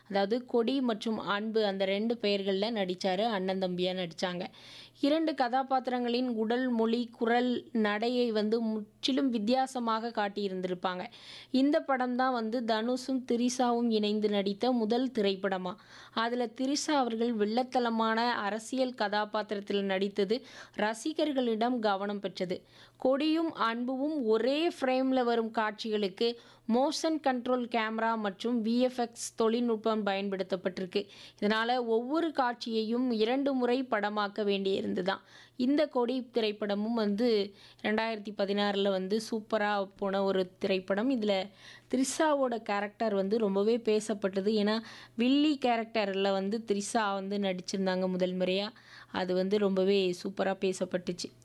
அதாவது கொடி மற்றும் அன்பு அந்த ரெண்டு பெயர்களில் நடித்தார் அண்ணன் தம்பியாக நடித்தாங்க இரண்டு கதாபாத்திரங்களின் உடல் மொழி குரல் நடையை வந்து முற்றிலும் வித்தியாசமாக காட்டியிருந்திருப்பாங்க இந்த படம் தான் வந்து தனுஷும் திரிசாவும் இணைந்து நடித்த முதல் திரைப்படமாக அதில் திரிசா அவர்கள் வெள்ளத்தலமான அரசியல் கதாபாத்திரத்தில் நடித்தது ரசிகர்களிடம் கவனம் பெற்றது கொடியும் அன்புவும் ஒரே ஃப்ரேமில் வரும் காட்சிகளுக்கு மோஷன் கண்ட்ரோல் கேமரா மற்றும் விஎஃப்எக்ஸ் தொழில்நுட்பம் பயன்படுத்தப்பட்டிருக்கு இதனால் ஒவ்வொரு காட்சியையும் இரண்டு முறை படமாக்க வேண்டியிருந்து தான் இந்த கொடி திரைப்படமும் வந்து ரெண்டாயிரத்தி பதினாறில் வந்து சூப்பராக போன ஒரு திரைப்படம் இதில் த்ரிஷாவோட கேரக்டர் வந்து ரொம்பவே பேசப்பட்டது ஏன்னா வில்லி கேரக்டரில் வந்து த்ரிஷா வந்து நடிச்சிருந்தாங்க முதல் முறையாக அது வந்து ரொம்பவே சூப்பராக பேசப்பட்டுச்சு